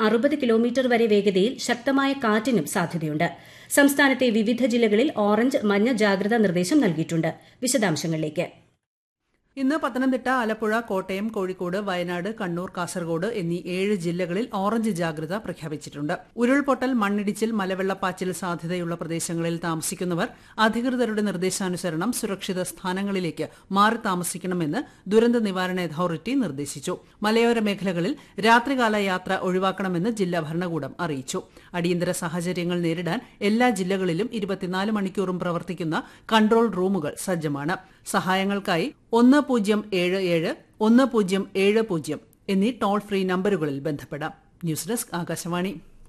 അറുപത് കിലോമീറ്റർ വരെ വേഗതയിൽ ശക്തമായ കാറ്റിനും സാധ്യതയുണ്ട് സംസ്ഥാനത്തെ വിവിധ ജില്ലകളിൽ ഓറഞ്ച് മഞ്ഞ ജാഗ്രതാ നിർദ്ദേശം നൽകിയിട്ടുണ്ട് വിശദാംശങ്ങളിലേക്ക് ഇന്ന് പത്തനംതിട്ട ആലപ്പുഴ കോട്ടയം കോഴിക്കോട് വയനാട് കണ്ണൂർ കാസർഗോഡ് എന്നീ ഏഴ് ജില്ലകളിൽ ഓറഞ്ച് ജാഗ്രത പ്രഖ്യാപിച്ചിട്ടുണ്ട് ഉരുൾപൊട്ടൽ മണ്ണിടിച്ചിൽ മലവെള്ളപ്പാച്ചിൽ സാധ്യതയുള്ള പ്രദേശങ്ങളിൽ താമസിക്കുന്നവർ അധികൃതരുടെ നിർദ്ദേശാനുസരണം സുരക്ഷിത സ്ഥാനങ്ങളിലേക്ക് മാറി താമസിക്കണമെന്ന് ദുരന്ത നിവാരണ അതോറിറ്റി നിർദ്ദേശിച്ചു മലയോര മേഖലകളിൽ രാത്രികാല യാത്ര ഒഴിവാക്കണമെന്ന് ജില്ലാ ഭരണകൂടം അറിയിച്ചു അടിയന്തര സാഹചര്യങ്ങൾ നേരിടാൻ എല്ലാ ജില്ലകളിലും ഇരുപത്തിനാല് മണിക്കൂറും പ്രവർത്തിക്കുന്ന കൺട്രോൾ റൂമുകൾ സജ്ജമാണ് സഹായങ്ങൾക്കായി ഒന്ന് പൂജ്യം ഏഴ് ഏഴ് ഒന്ന് പൂജ്യം ഏഴ് പൂജ്യം എന്നീ ടോൾ ഫ്രീ നമ്പറുകളിൽ ബന്ധപ്പെടാം ന്യൂസ് ഡെസ്ക് ആകാശവാണി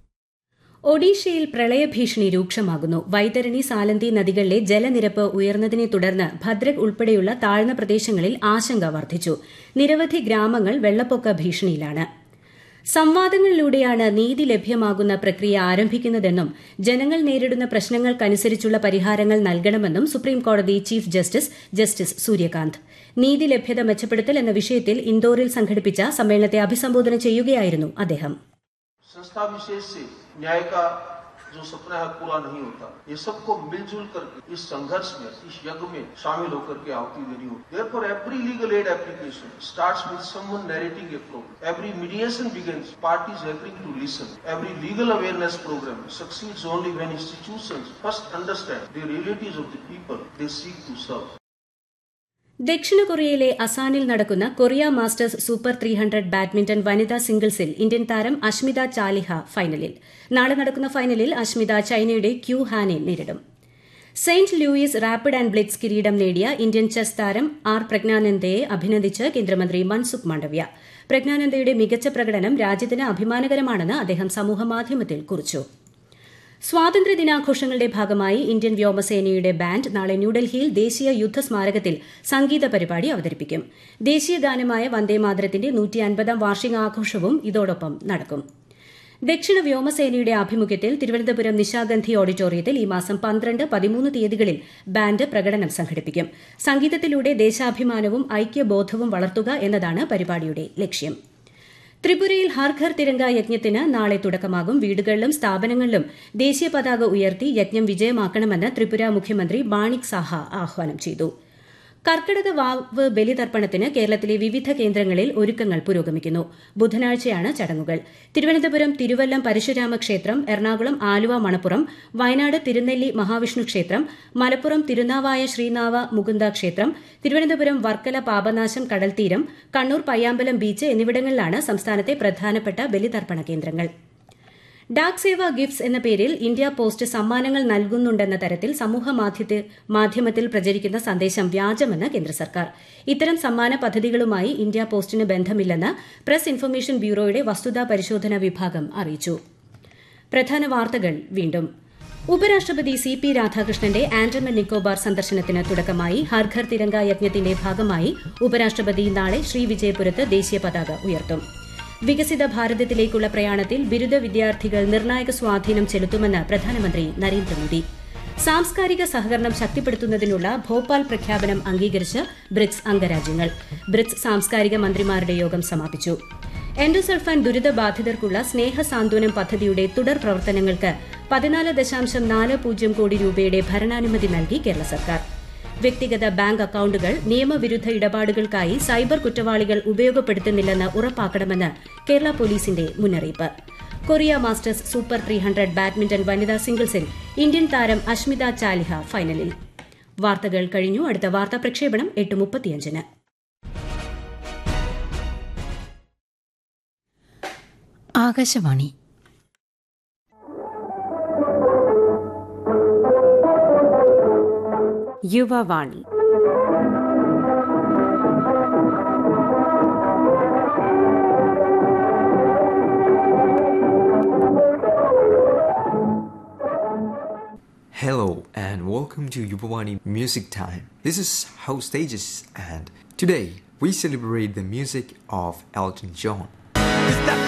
ഒഡീഷയിൽ പ്രളയഭീഷണി രൂക്ഷമാകുന്നു വൈതരണി സാലന്തി നദികളിലെ ജലനിരപ്പ് ഉയർന്നതിനെ തുടർന്ന് ഭദ്രക് ഉൾപ്പെടെയുള്ള താഴ്ന്ന പ്രദേശങ്ങളിൽ ആശങ്ക വർദ്ധിച്ചു നിരവധി ഗ്രാമങ്ങൾ വെള്ളപ്പൊക്ക ഭീഷണിയിലാണ് സംവാദങ്ങളിലൂടെയാണ് നീതി ലഭ്യമാകുന്ന പ്രക്രിയ ആരംഭിക്കുന്നതെന്നും ജനങ്ങൾ നേരിടുന്ന പ്രശ്നങ്ങൾക്കനുസരിച്ചുള്ള പരിഹാരങ്ങൾ നൽകണമെന്നും സുപ്രീംകോടതി ചീഫ് ജസ്റ്റിസ് ജസ്റ്റിസ് സൂര്യകാന്ത് നീതി ലഭ്യത മെച്ചപ്പെടുത്തൽ എന്ന വിഷയത്തിൽ ഇൻഡോറിൽ സംഘടിപ്പിച്ച സമ്മേളനത്തെ അഭിസംബോധന ചെയ്യുകയായിരുന്നു അദ്ദേഹം संस्था विशेष से न्याय का जो सपना है पूरा नहीं होता ये सबको मिलजुल करके इस संघर्ष में इस यज्ञ में शामिल होकर के आहुति देनी होती Therefore, every legal aid application starts with someone narrating a problem. Every mediation begins parties agreeing to listen. Every legal awareness program succeeds only when institutions first understand the realities of the people they seek to serve. ദക്ഷിണ കൊറിയയിലെ അസാനിൽ നടക്കുന്ന Korea Masters super three hundred badminton വനിതാ സിംഗിൾസിൽ Indian താരം അഷ്മിത ചാലിഹ ഫൈനലിൽ നാളെ നടക്കുന്ന ഫൈനലിൽ അഷ്മിത ചൈനയുടെ ക്യൂ ഹാനെ നേരിടും Saint Louis rapid and blitz കിരീടം നേടിയ ഇന്ത്യൻ ചെസ് താരം ആർ പ്രജ്ഞാനന്ദയെ അഭിനന്ദിച്ച് കേന്ദ്രമന്ത്രി മൻസുഖ് മാണ്ഡവ്യ പ്രജ്ഞാനന്ദയുടെ മികച്ച പ്രകടനം രാജ്യത്തിന് അഭിമാനകരമാണെന്ന് അദ്ദേഹം സമൂഹമാധ്യമത്തിൽ കുറിച്ചു സ്വാതന്ത്ര്യദിനാഘോഷങ്ങളുടെ ഭാഗമായി ഇന്ത്യൻ വ്യോമസേനയുടെ ബാൻഡ് നാളെ ന്യൂഡൽഹിയിൽ ദേശീയ യുദ്ധ സ്മാരകത്തിൽ സംഗീത പരിപാടി അവതരിപ്പിക്കും ദേശീയ ഗാനമായ വന്ദേമാതരത്തിന്റെ നൂറ്റി അൻപതാം വാർഷികാഘോഷവും ഇതോടൊപ്പം നടക്കും ദക്ഷിണ വ്യോമസേനയുടെ ആഭിമുഖ്യത്തിൽ തിരുവനന്തപുരം നിശാഗന്ധി ഓഡിറ്റോറിയത്തിൽ ഈ മാസം പന്ത്രണ്ട് പതിമൂന്ന് തീയതികളിൽ ബാൻഡ് പ്രകടനം സംഘടിപ്പിക്കും സംഗീതത്തിലൂടെ ദേശാഭിമാനവും ഐക്യബോധവും വളർത്തുക എന്നതാണ് പരിപാടിയുടെ ലക്ഷ്യം ത്രിപുരയിൽ ഹർ ഘർ തിരങ്ക യജ്ഞത്തിന് നാളെ തുടക്കമാകും വീടുകളിലും സ്ഥാപനങ്ങളിലും ദേശീയ പതാക ഉയർത്തി യജ്ഞം വിജയമാക്കണമെന്ന് ത്രിപുര മുഖ്യമന്ത്രി മാണിക് സാഹ ആഹ്വാനം ചെയ്തു കർക്കിടക വാവ് ബലിതർപ്പണത്തിന് കേരളത്തിലെ വിവിധ കേന്ദ്രങ്ങളിൽ ഒരുക്കങ്ങൾ പുരോഗമിക്കുന്നു ബുധനാഴ്ചയാണ് ചടങ്ങുകൾ തിരുവനന്തപുരം തിരുവല്ലം പരശുരാമ ക്ഷേത്രം എറണാകുളം ആലുവ മണപ്പുറം വയനാട് തിരുനെല്ലി മഹാവിഷ്ണു ക്ഷേത്രം മലപ്പുറം തിരുനാവായ ശ്രീനാവ മുകുന്ദ ക്ഷേത്രം തിരുവനന്തപുരം വർക്കല പാപനാശം കടൽത്തീരം കണ്ണൂർ പയ്യാമ്പലം ബീച്ച് എന്നിവിടങ്ങളിലാണ് സംസ്ഥാനത്തെ പ്രധാനപ്പെട്ട ബലിതർപ്പണ കേന്ദ്രങ്ങൾ ഡാക് സേവ ഗിഫ്റ്റ്സ് എന്ന പേരിൽ ഇന്ത്യ പോസ്റ്റ് സമ്മാനങ്ങൾ നൽകുന്നുണ്ടെന്ന തരത്തിൽ സമൂഹ മാധ്യമത്തിൽ പ്രചരിക്കുന്ന സന്ദേശം വ്യാജമെന്ന് കേന്ദ്ര സർക്കാർ ഇത്തരം സമ്മാന പദ്ധതികളുമായി ഇന്ത്യ പോസ്റ്റിന് ബന്ധമില്ലെന്ന് പ്രസ് ഇൻഫർമേഷൻ ബ്യൂറോയുടെ വസ്തുതാ പരിശോധന വിഭാഗം അറിയിച്ചു പ്രധാന വാർത്തകൾ വീണ്ടും ഉപരാഷ്ട്രപതി സി പി രാധാകൃഷ്ണന്റെ ആൻഡമാൻ നിക്കോബാർ സന്ദർശനത്തിന് തുടക്കമായി ഹർഘർ തിരങ്ക യജ്ഞത്തിന്റെ ഭാഗമായി ഉപരാഷ്ട്രപതി നാളെ ശ്രീവിജയപുരത്ത് ദേശീയ പതാക ഉയർത്തും വികസിത ഭാരതത്തിലേക്കുള്ള പ്രയാണത്തിൽ ബിരുദ വിദ്യാർത്ഥികൾ നിർണായക സ്വാധീനം ചെലുത്തുമെന്ന് പ്രധാനമന്ത്രി നരേന്ദ്രമോദി സാംസ്കാരിക സഹകരണം ശക്തിപ്പെടുത്തുന്നതിനുള്ള ഭോപ്പാൽ പ്രഖ്യാപനം അംഗീകരിച്ച് ബ്രിക്സ് അംഗരാജ്യങ്ങൾ ബ്രിക്സ് സാംസ്കാരിക മന്ത്രിമാരുടെ യോഗം സമാപിച്ചു എൻഡോസൾഫാൻ ദുരിതബാധിതർക്കുള്ള സ്നേഹ സാന്ത്വനം പദ്ധതിയുടെ തുടർ പ്രവർത്തനങ്ങൾക്ക് പതിനാല് ദശാംശം നാല് പൂജ്യം കോടി രൂപയുടെ ഭരണാനുമതി നൽകി കേരള സർക്കാർ വ്യക്തിഗത ബാങ്ക് അക്കൌണ്ടുകൾ നിയമവിരുദ്ധ ഇടപാടുകൾക്കായി സൈബർ കുറ്റവാളികൾ ഉപയോഗപ്പെടുത്തുന്നില്ലെന്ന് ഉറപ്പാക്കണമെന്ന് കേരള പോലീസിന്റെ മുന്നറിയിപ്പ് Korea Masters super three hundred badminton വനിതാ സിംഗിൾസിൽ ഇന്ത്യൻ താരം അഷ്മിത ചാലിഹ ഫൈനലിൽ വാർത്തകൾ കഴിഞ്ഞു അടുത്ത വാർത്താ പ്രക്ഷേപണം എട്ട് മുപ്പത്തിയഞ്ചിന് Akashvani Yuvavani Hello and welcome to Yubawani Music Time. This is House Stages and today we celebrate the music of Elton John.